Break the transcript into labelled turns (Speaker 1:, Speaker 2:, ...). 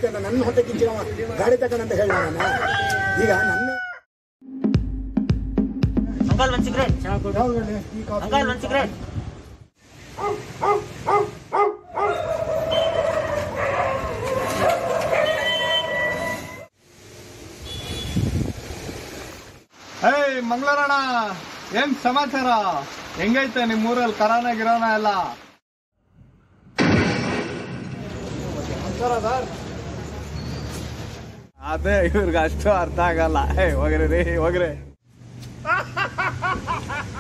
Speaker 1: ಹೋಗ್ತೇನೆ ಅಂತ ನನ್ನ ಹೊಟ್ಟೆ ಕಿಚ್ಚಿನ ಗಾಡಿ ತಗೊಂಡಂತ ಹೇಳ ನಾನು ಈಗ ನನ್ನ
Speaker 2: ಅಂಕಲ್ ಒಂದ್ ಸಿಗರೇಟ್
Speaker 1: ಯಾವ್ದು ಹೇಳಿ? ಈ ಕಾಫಿ
Speaker 2: ಅಂಕಲ್ ಒಂದ್ ಸಿಗರೇಟ್
Speaker 3: ಏಯ್ ಮಂಗಳೂರಣ್ಣ ಏನ್ ಸಮಾಚಾರ ಹೆಂಗೈತೆ ನಿಮ್ ಊರಲ್ಲಿ ಕರೋನಾ ಗಿರೋನ ಎಲ್ಲ ಅದೇ ಇವ್ರಿಗೆ ಅಷ್ಟು ಅರ್ಥ ಆಗಲ್ಲ ಏ ಹೋಗ್ರಿ ರೀ ಹೋಗ್ರಿ